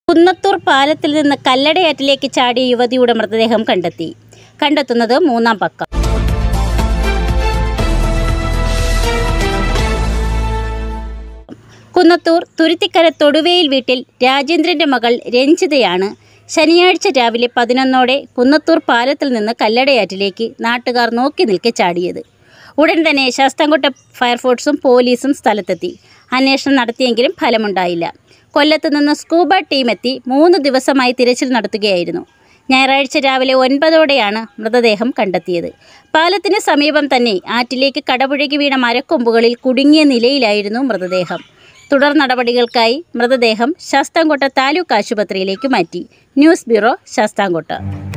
കുന്നത്തൂർ പാലത്തിൽ നിന്ന് കല്ലടയാറ്റിലേക്ക് ചാടിയ യുവതിയുടെ മൃതദേഹം കണ്ടെത്തി കണ്ടെത്തുന്നത് മൂന്നാം പക്കം കുന്നത്തൂർ തുരുത്തിക്കര തൊടുവേയിൽ വീട്ടിൽ രാജേന്ദ്രൻ്റെ മകൾ രഞ്ജിതയാണ് ശനിയാഴ്ച രാവിലെ പതിനൊന്നോടെ കുന്നത്തൂർ പാലത്തിൽ നിന്ന് കല്ലടയാറ്റിലേക്ക് നാട്ടുകാർ നോക്കി നിൽക്കെ ചാടിയത് ഉടൻ തന്നെ ശാസ്താംകോട്ട ഫയർഫോഴ്സും പോലീസും സ്ഥലത്തെത്തി അന്വേഷണം നടത്തിയെങ്കിലും ഫലമുണ്ടായില്ല കൊല്ലത്ത് നിന്ന് സ്കൂബ ടീം എത്തി മൂന്ന് ദിവസമായി തിരച്ചിൽ നടത്തുകയായിരുന്നു ഞായറാഴ്ച രാവിലെ ഒൻപതോടെയാണ് മൃതദേഹം കണ്ടെത്തിയത് പാലത്തിന് സമീപം തന്നെ ആറ്റിലേക്ക് കടപുഴകി വീണ മരക്കൊമ്പുകളിൽ കുടുങ്ങിയ നിലയിലായിരുന്നു മൃതദേഹം തുടർ നടപടികൾക്കായി മൃതദേഹം ശാസ്താംകോട്ട താലൂക്ക് ആശുപത്രിയിലേക്ക് മാറ്റി ന്യൂസ് ബ്യൂറോ ശാസ്താംകോട്ട